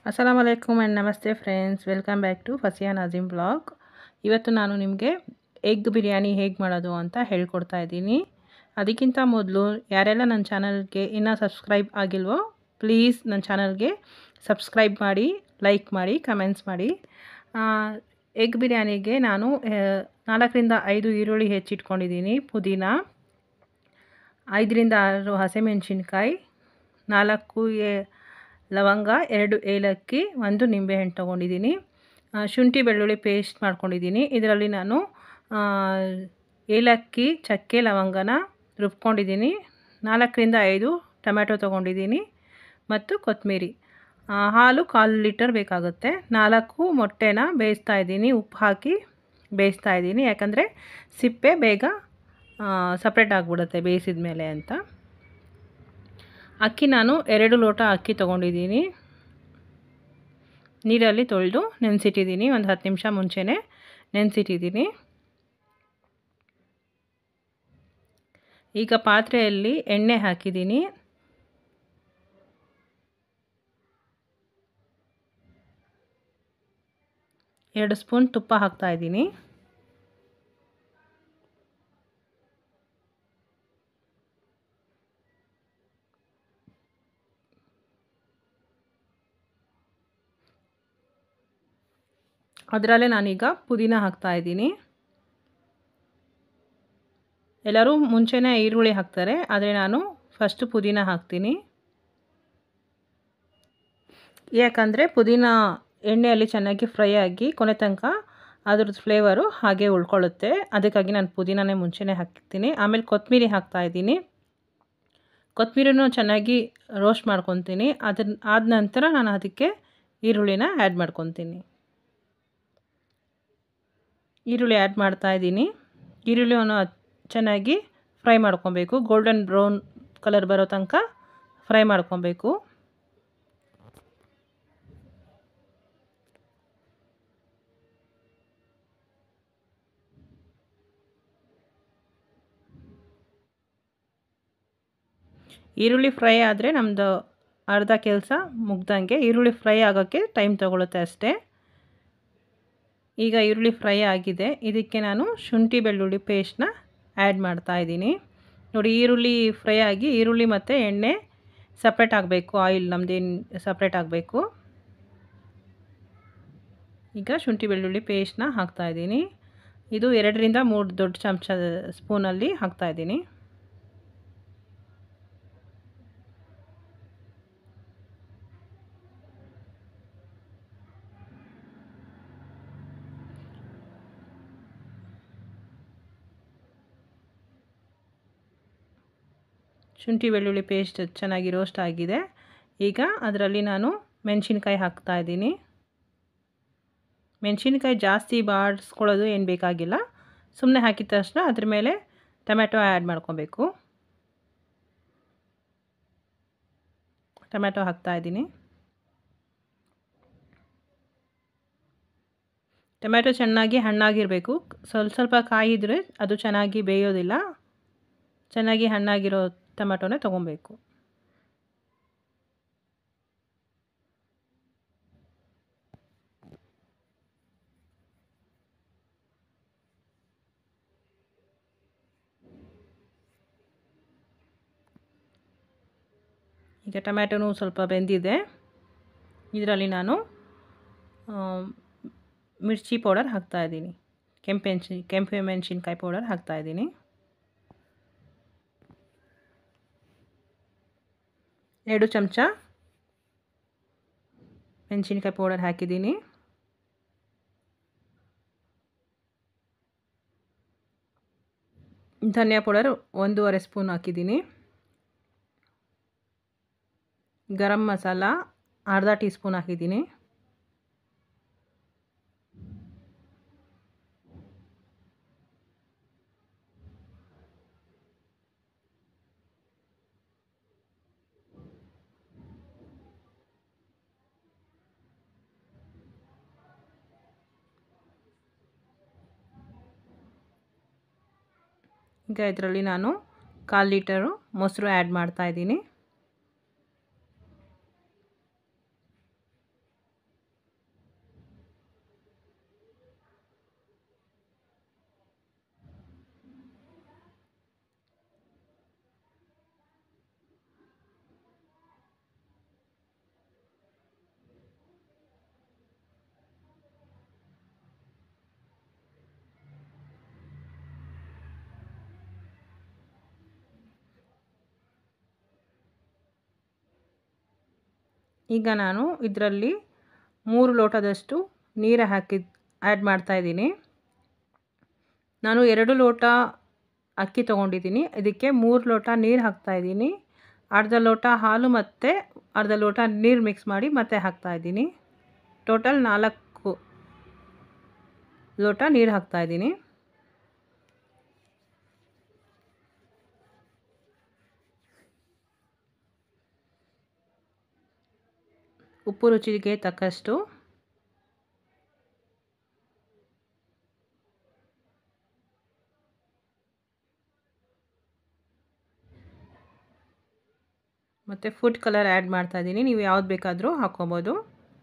ಅಸ್ಸಲಾಮ್ ಅಲೈಕುಮ್ ಆ್ಯಂಡ್ ನಮಸ್ತೆ friends welcome back to Fasiya Nazeem blog ಇವತ್ತು ನಾನು ನಿಮಗೆ ಎಗ್ ಬಿರಿಯಾನಿ ಹೇಗೆ ಮಾಡೋದು ಅಂತ ಹೇಳ್ಕೊಡ್ತಾ ಇದ್ದೀನಿ ಅದಕ್ಕಿಂತ ಮೊದಲು ಯಾರೆಲ್ಲ ನನ್ನ ಚಾನಲ್ಗೆ ಇನ್ನೂ ಸಬ್ಸ್ಕ್ರೈಬ್ ಆಗಿಲ್ವೋ ಪ್ಲೀಸ್ ನನ್ನ ಚಾನಲ್ಗೆ ಸಬ್ಸ್ಕ್ರೈಬ್ ಮಾಡಿ ಲೈಕ್ ಮಾಡಿ ಕಮೆಂಟ್ಸ್ ಮಾಡಿ ಎಗ್ ಬಿರಿಯಾನಿಗೆ ನಾನು ಆ, ನಾಲ್ಕರಿಂದ ಐದು ಈರುಳ್ಳಿ ಹೆಚ್ಚಿಟ್ಕೊಂಡಿದ್ದೀನಿ ಪುದೀನ ಐದರಿಂದ ಆರು ಹಸಿಮೆಣಸಿನ್ಕಾಯಿ ನಾಲ್ಕು ಎ ಲವಂಗ ಎರಡು ಏಲಕ್ಕಿ ಒಂದು ನಿಂಬೆಹಣ್ಣು ತೊಗೊಂಡಿದ್ದೀನಿ ಆ, ಶುಂಠಿ ಬೆಳ್ಳುಳ್ಳಿ ಪೇಸ್ಟ್ ಮಾಡ್ಕೊಂಡಿದ್ದೀನಿ ಇದರಲ್ಲಿ ನಾನು ಆ, ಏಲಕ್ಕಿ ಚಕ್ಕೆ ಲವಂಗನ ರುಬ್ಕೊಂಡಿದ್ದೀನಿ ನಾಲ್ಕರಿಂದ ಐದು ಟೊಮ್ಯಾಟೊ ತೊಗೊಂಡಿದ್ದೀನಿ ಮತ್ತು ಕೊತ್ತಂಬರಿ ಆ, ಹಾಲು ಕಾಲು ಲೀಟರ್ ಬೇಕಾಗುತ್ತೆ ನಾಲ್ಕು ಮೊಟ್ಟೆನ ಬೇಯಿಸ್ತಾ ಇದ್ದೀನಿ ಉಪ್ಪು ಹಾಕಿ ಬೇಯಿಸ್ತಾ ಇದ್ದೀನಿ ಯಾಕಂದರೆ ಸಿಪ್ಪೆ ಬೇಗ ಸಪ್ರೇಟ್ ಆಗಿಬಿಡುತ್ತೆ ಬೇಯಿಸಿದ ಮೇಲೆ ಅಂತ ಅಕ್ಕಿ ನಾನು ಎರಡು ಲೋಟ ಅಕ್ಕಿ ತೊಗೊಂಡಿದ್ದೀನಿ ನೀರಲ್ಲಿ ತೊಳೆದು ನೆನೆಸಿಟ್ಟಿದ್ದೀನಿ ಒಂದು ಹತ್ತು ನಿಮಿಷ ಮುಂಚೆನೇ ನೆನೆಸಿಟ್ಟಿದ್ದೀನಿ ಈಗ ಪಾತ್ರೆಯಲ್ಲಿ ಎಣ್ಣೆ ಹಾಕಿದ್ದೀನಿ ಎರಡು ಸ್ಪೂನ್ ತುಪ್ಪ ಹಾಕ್ತಾ ಇದ್ದೀನಿ ಅದರಲ್ಲೇ ನಾನೀಗ ಪುದೀನ ಹಾಕ್ತಾ ಇದ್ದೀನಿ ಎಲ್ಲರೂ ಮುಂಚೆನೇ ಈರುಳ್ಳಿ ಹಾಕ್ತಾರೆ ಆದರೆ ನಾನು ಫಸ್ಟು ಪುದೀನ ಹಾಕ್ತೀನಿ ಯಾಕಂದರೆ ಪುದೀನ ಎಣ್ಣೆಯಲ್ಲಿ ಚೆನ್ನಾಗಿ ಫ್ರೈ ಆಗಿ ಕೊನೆ ತನಕ ಅದ್ರದ್ದು ಫ್ಲೇವರು ಹಾಗೆ ಉಳ್ಕೊಳ್ಳುತ್ತೆ ಅದಕ್ಕಾಗಿ ನಾನು ಪುದೀನನೇ ಮುಂಚೆನೇ ಹಾಕ್ತೀನಿ ಆಮೇಲೆ ಕೊತ್ತಂಬರಿ ಹಾಕ್ತಾ ಇದ್ದೀನಿ ಕೊತ್ತಂಬರಿನೂ ಚೆನ್ನಾಗಿ ರೋಸ್ಟ್ ಮಾಡ್ಕೊತೀನಿ ಅದನ್ನ ಆದ ನಂತರ ನಾನು ಅದಕ್ಕೆ ಈರುಳ್ಳಿನ ಆ್ಯಡ್ ಮಾಡ್ಕೊತೀನಿ ಈರುಳ್ಳಿ ಆ್ಯಡ್ ಮಾಡ್ತಾ ಇದ್ದೀನಿ ಈರುಳ್ಳಿಯನ್ನು ಚೆನ್ನಾಗಿ ಫ್ರೈ ಮಾಡ್ಕೊಬೇಕು ಗೋಲ್ಡನ್ ಬ್ರೌನ್ ಕಲರ್ ಬರೋ ತನಕ ಫ್ರೈ ಮಾಡ್ಕೊಬೇಕು ಈರುಳ್ಳಿ ಫ್ರೈ ಆದರೆ ನಮ್ಮದು ಅರ್ಧ ಕೆಲಸ ಮುಗ್ದಂಗೆ ಈರುಳ್ಳಿ ಫ್ರೈ ಆಗೋಕ್ಕೆ ಟೈಮ್ ತೊಗೊಳುತ್ತೆ ಅಷ್ಟೇ ಈಗ ಈರುಳ್ಳಿ ಫ್ರೈ ಆಗಿದೆ ಇದಕ್ಕೆ ನಾನು ಶುಂಠಿ ಬೆಳ್ಳುಳ್ಳಿ ಪೇಸ್ಟ್ನ ಆ್ಯಡ್ ಮಾಡ್ತಾ ಇದ್ದೀನಿ ನೋಡಿ ಈರುಳ್ಳಿ ಫ್ರೈ ಆಗಿ ಈರುಳ್ಳಿ ಮತ್ತು ಎಣ್ಣೆ ಸಪ್ರೇಟ್ ಆಗಬೇಕು ಆಯಿಲ್ ನಮ್ಮದೇನು ಸಪ್ರೇಟ್ ಆಗಬೇಕು ಈಗ ಶುಂಠಿ ಬೆಳ್ಳುಳ್ಳಿ ಪೇಸ್ಟ್ನ ಹಾಕ್ತಾ ಇದ್ದೀನಿ ಇದು ಎರಡರಿಂದ ಮೂರು ದೊಡ್ಡ ಚಮಚ ಸ್ಪೂನಲ್ಲಿ ಹಾಕ್ತಾ ಇದ್ದೀನಿ ಶುಂಠಿ ಬೆಳ್ಳುಳ್ಳಿ ಪೇಸ್ಟ್ ಚೆನ್ನಾಗಿ ರೋಸ್ಟ್ ಆಗಿದೆ ಈಗ ಅದರಲ್ಲಿ ನಾನು ಮೆಣಸಿನ್ಕಾಯಿ ಹಾಕ್ತಾ ಇದ್ದೀನಿ ಮೆಣಸಿನ್ಕಾಯಿ ಜಾಸ್ತಿ ಬಾಡಿಸ್ಕೊಳ್ಳೋದು ಏನು ಬೇಕಾಗಿಲ್ಲ ಸುಮ್ಮನೆ ಹಾಕಿದ ತಕ್ಷಣ ಅದ್ರ ಮೇಲೆ ಟೊಮ್ಯಾಟೊ ಆ್ಯಡ್ ಮಾಡ್ಕೊಬೇಕು ಟೊಮ್ಯಾಟೊ ಹಾಕ್ತಾ ಇದ್ದೀನಿ ಟೊಮ್ಯಾಟೊ ಚೆನ್ನಾಗಿ ಹಣ್ಣಾಗಿರಬೇಕು ಸ್ವಲ್ಪ ಸ್ವಲ್ಪ ಕಾಯಿದ್ರೆ ಅದು ಚೆನ್ನಾಗಿ ಬೇಯೋದಿಲ್ಲ ಚೆನ್ನಾಗಿ ಹಣ್ಣಾಗಿರೋ ಟೊಮ್ಯಾಟೊನೇ ತೊಗೊಬೇಕು ಈಗ ಟೊಮ್ಯಾಟೊನೂ ಸ್ವಲ್ಪ ಬೆಂದಿದೆ ಇದರಲ್ಲಿ ನಾನು ಮಿರ್ಚಿ ಪೌಡರ್ ಹಾಕ್ತಾಯಿದ್ದೀನಿ ಕೆಂಪೆಣ್ಸಿ ಕೆಂಪು ಮೆಣಸಿನ್ಕಾಯಿ ಪೌಡರ್ ಹಾಕ್ತಾಯಿದ್ದೀನಿ ಎರಡು ಚಮಚ ಮೆಣಸಿನ್ಕಾಯಿ ಪೌಡರ್ ಹಾಕಿದ್ದೀನಿ ಧನಿಯಾ ಪೌಡರ್ ಒಂದೂವರೆ ಸ್ಪೂನ್ ಹಾಕಿದ್ದೀನಿ ಗರಂ ಮಸಾಲ ಅರ್ಧ ಟೀ ಸ್ಪೂನ್ ಹಾಕಿದ್ದೀನಿ ಈಗ ಇದರಲ್ಲಿ ನಾನು ಕಾಲು ಲೀಟರು ಮೊಸರು ಆ್ಯಡ್ ಮಾಡ್ತಾ ಇದ್ದೀನಿ ಈಗ ನಾನು ಇದರಲ್ಲಿ ಮೂರು ಲೋಟದಷ್ಟು ನೀರು ಹಾಕಿ ಆ್ಯಡ್ ಮಾಡ್ತಾಯಿದ್ದೀನಿ ನಾನು ಎರಡು ಲೋಟ ಅಕ್ಕಿ ತೊಗೊಂಡಿದ್ದೀನಿ ಇದಕ್ಕೆ ಮೂರು ಲೋಟ ನೀರು ಹಾಕ್ತಾಯಿದ್ದೀನಿ ಅರ್ಧ ಲೋಟ ಹಾಲು ಮತ್ತು ಅರ್ಧ ಲೋಟ ನೀರು ಮಿಕ್ಸ್ ಮಾಡಿ ಮತ್ತೆ ಹಾಕ್ತಾಯಿದ್ದೀನಿ ಟೋಟಲ್ ನಾಲ್ಕು ಲೋಟ ನೀರು ಹಾಕ್ತಾಯಿದ್ದೀನಿ ಉಪ್ಪು ರುಚಿಗೆ ತಕ್ಕಷ್ಟು ಮತ್ತು ಫುಡ್ ಕಲರ್ ಆ್ಯಡ್ ಮಾಡ್ತಾಯಿದ್ದೀನಿ ನೀವು ಯಾವ್ದು ಬೇಕಾದರೂ ಹಾಕ್ಕೊಬೋದು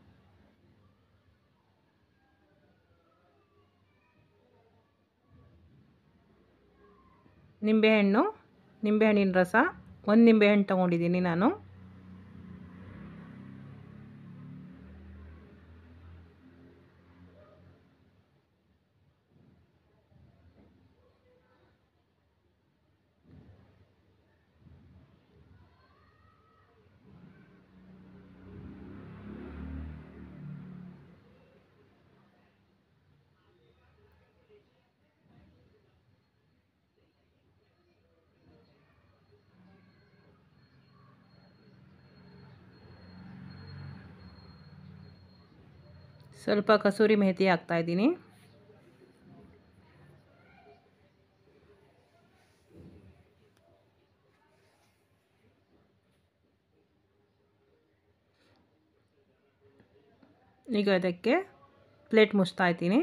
ನಿಂಬೆಹಣ್ಣು ನಿಂಬೆಹಣ್ಣಿನ ರಸ ಒಂದು ನಿಂಬೆಹಣ್ಣು ತೊಗೊಂಡಿದ್ದೀನಿ ನಾನು ಸ್ವಲ್ಪ ಕಸೂರಿ ಮೆಹತಿ ಹಾಕ್ತಾಯಿದ್ದೀನಿ ಈಗ ಅದಕ್ಕೆ ಪ್ಲೇಟ್ ಮುಚ್ತಾ ಇದ್ದೀನಿ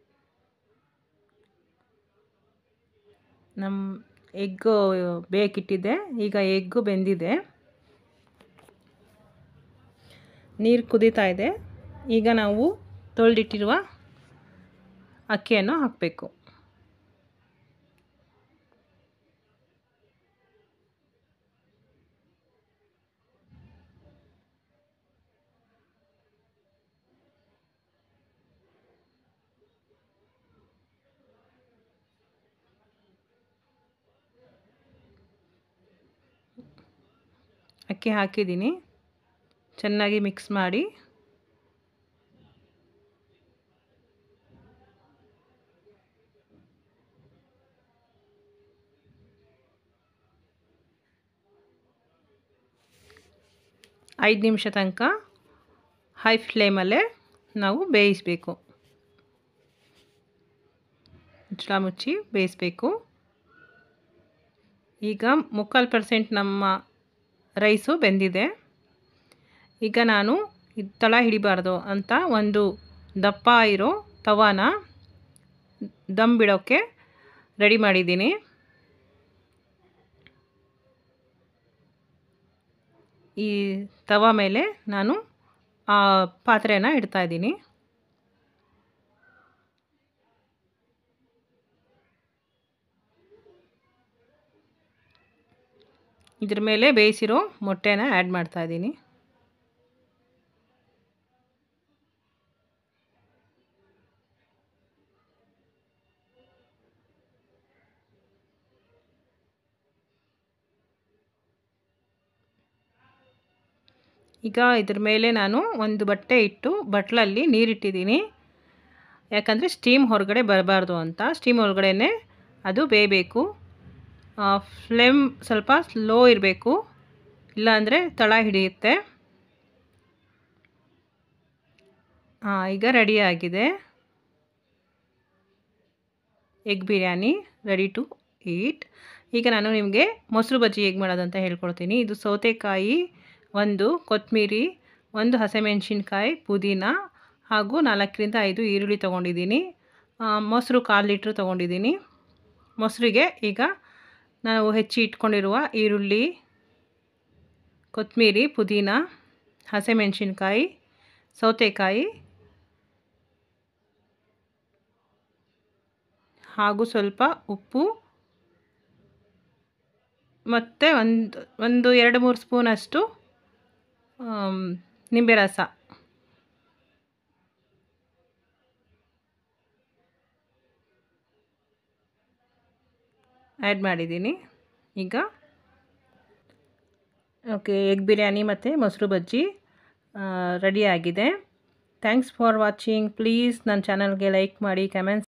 ನಮ್ಮ ಎಗ್ಗು ಬೇಕಿಟ್ಟಿದ್ದೆ ಈಗ ಎಗ್ಗು ಬೆಂದಿದೆ ನೀರು ಕುದೀತಾ ಇದೆ ಈಗ ನಾವು ತೊಳೆದಿಟ್ಟಿರುವ ಅಕ್ಕಿಯನ್ನು ಹಾಕಬೇಕು ಅಕ್ಕಿ ಹಾಕಿದ್ದೀನಿ ಚೆನ್ನಾಗಿ ಮಿಕ್ಸ್ ಮಾಡಿ ಐದು ನಿಮಿಷ ತನಕ ಹೈ ಫ್ಲೇಮಲ್ಲೇ ನಾವು ಬೇಯಿಸಬೇಕು ಮುಚ್ಚಳ ಮುಚ್ಚಿ ಬೇಯಿಸಬೇಕು ಈಗ ಮುಕ್ಕಾಲು ಪರ್ಸೆಂಟ್ ನಮ್ಮ ರೈಸು ಬೆಂದಿದೆ ಈಗ ನಾನು ಇದು ತಳ ಹಿಡಿಬಾರ್ದು ಅಂತ ಒಂದು ದಪ್ಪ ಇರೋ ತವಾನ ದಮ್ ಬಿಡೋಕ್ಕೆ ರೆಡಿ ಮಾಡಿದ್ದೀನಿ ಈ ತವ ಮೇಲೆ ನಾನು ಆ ಪಾತ್ರೆನ ಇಡ್ತಾಯಿದ್ದೀನಿ ಇದ್ರ ಮೇಲೆ ಬೇಯಿಸಿರೋ ಮೊಟ್ಟೆನ ಆ್ಯಡ್ ಮಾಡ್ತಾಯಿದ್ದೀನಿ ಈಗ ಇದ್ರ ಮೇಲೆ ನಾನು ಒಂದು ಬಟ್ಟೆ ಇಟ್ಟು ಬಟ್ಲಲ್ಲಿ ನೀರಿಟ್ಟಿದ್ದೀನಿ ಯಾಕಂದರೆ ಸ್ಟೀಮ್ ಹೊರಗಡೆ ಬರಬಾರ್ದು ಅಂತ ಸ್ಟೀಮ್ ಒಳಗಡೆ ಅದು ಬೇಯಬೇಕು ಫ್ಲೇಮ್ ಸ್ವಲ್ಪ ಸ್ಲೋ ಇರಬೇಕು ಇಲ್ಲಾಂದರೆ ತಳ ಹಿಡಿಯುತ್ತೆ ಹಾಂ ಈಗ ರೆಡಿ ಆಗಿದೆ egg biryani ready to eat ಈಗ ನಾನು ನಿಮಗೆ ಮೊಸರು ಬಜ್ಜಿ ಹೇಗೆ ಮಾಡೋದಂತ ಹೇಳ್ಕೊಡ್ತೀನಿ ಇದು ಸೌತೆಕಾಯಿ ಒಂದು ಕೊತ್ತಂಬರಿ ಒಂದು ಹಸಿಮೆಣ್ಸಿನ್ಕಾಯಿ ಪುದೀನ ಹಾಗೂ ನಾಲ್ಕರಿಂದ ಐದು ಈರುಳ್ಳಿ ತೊಗೊಂಡಿದ್ದೀನಿ ಮೊಸರು ಕಾಲು ಲೀಟ್ರ್ ತೊಗೊಂಡಿದ್ದೀನಿ ಮೊಸರಿಗೆ ಈಗ ನಾವು ಹೆಚ್ಚಿ ಇಟ್ಕೊಂಡಿರುವ ಈರುಳ್ಳಿ ಕೊತ್ತಂಬರಿ ಪುದೀನ ಹಸಿಮೆಣ್ಸಿನ್ಕಾಯಿ ಸೌತೆಕಾಯಿ ಹಾಗೂ ಸ್ವಲ್ಪ ಉಪ್ಪು ಮತ್ತು ಒಂದು ಒಂದು ಎರಡು ಮೂರು ಸ್ಪೂನಷ್ಟು ನಿಂಬೆ ರಸ ಆ್ಯಡ್ ಮಾಡಿದ್ದೀನಿ ಈಗ ಓಕೆ ಎಗ್ ಬಿರಿಯಾನಿ ಮತ್ತು ಮೊಸರು ಬಜ್ಜಿ ರೆಡಿಯಾಗಿದೆ ಥ್ಯಾಂಕ್ಸ್ ಫಾರ್ ವಾಚಿಂಗ್ ಪ್ಲೀಸ್ ನನ್ನ ಚಾನಲ್ಗೆ ಲೈಕ್ ಮಾಡಿ ಕಮೆಂಟ್ಸ್